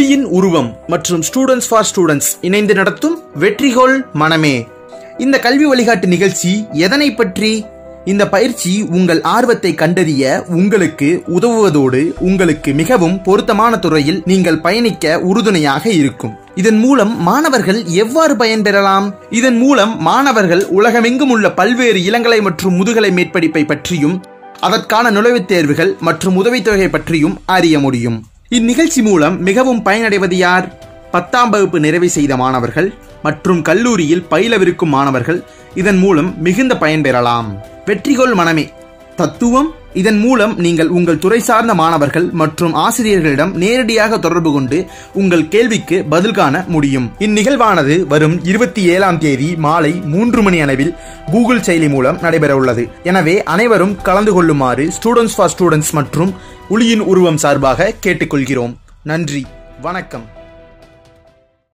ஒளியின் உருவம் மற்றும் ஸ்டூடெண்ட்ஸ் ஃபார் ஸ்டூடெண்ட்ஸ் இணைந்து நடத்தும் வெற்றிகோள் மனமே இந்த கல்வி வழிகாட்டு நிகழ்ச்சி எதனை பற்றி இந்த பயிற்சி உங்கள் ஆர்வத்தை கண்டறிய உங்களுக்கு உதவுவதோடு உங்களுக்கு மிகவும் பொருத்தமான துறையில் நீங்கள் பயணிக்க உறுதுணையாக இருக்கும் இதன் மூலம் மாணவர்கள் எவ்வாறு பயன்பெறலாம் இதன் மூலம் மாணவர்கள் உலகமெங்கும் உள்ள பல்வேறு இளங்கலை மற்றும் முதுகலை மேற்படிப்பை பற்றியும் அதற்கான நுழைவுத் தேர்வுகள் மற்றும் உதவித்தொகை பற்றியும் அறிய முடியும் இந்நிகழ்ச்சி மூலம் மிகவும் பயனடைவது யார் பத்தாம் வகுப்பு நிறைவு செய்த மாணவர்கள் மற்றும் கல்லூரியில் பயிலவிருக்கும் மாணவர்கள் இதன் மூலம் மிகுந்த பயன்பெறலாம் வெற்றிகோள் மனமே தத்துவம் இதன் மூலம் நீங்கள் உங்கள் துறை சார்ந்த மாணவர்கள் மற்றும் ஆசிரியர்களிடம் நேரடியாக தொடர்பு கொண்டு உங்கள் கேள்விக்கு பதில் காண முடியும் இந்நிகழ்வானது வரும் இருபத்தி ஏழாம் தேதி மாலை மூன்று மணி அளவில் கூகுள் செயலி மூலம் நடைபெற உள்ளது எனவே அனைவரும் கலந்து கொள்ளுமாறு ஸ்டூடெண்ட்ஸ் ஃபார் ஸ்டூடெண்ட்ஸ் மற்றும் ஒளியின் உருவம் சார்பாக கேட்டுக்கொள்கிறோம் நன்றி வணக்கம்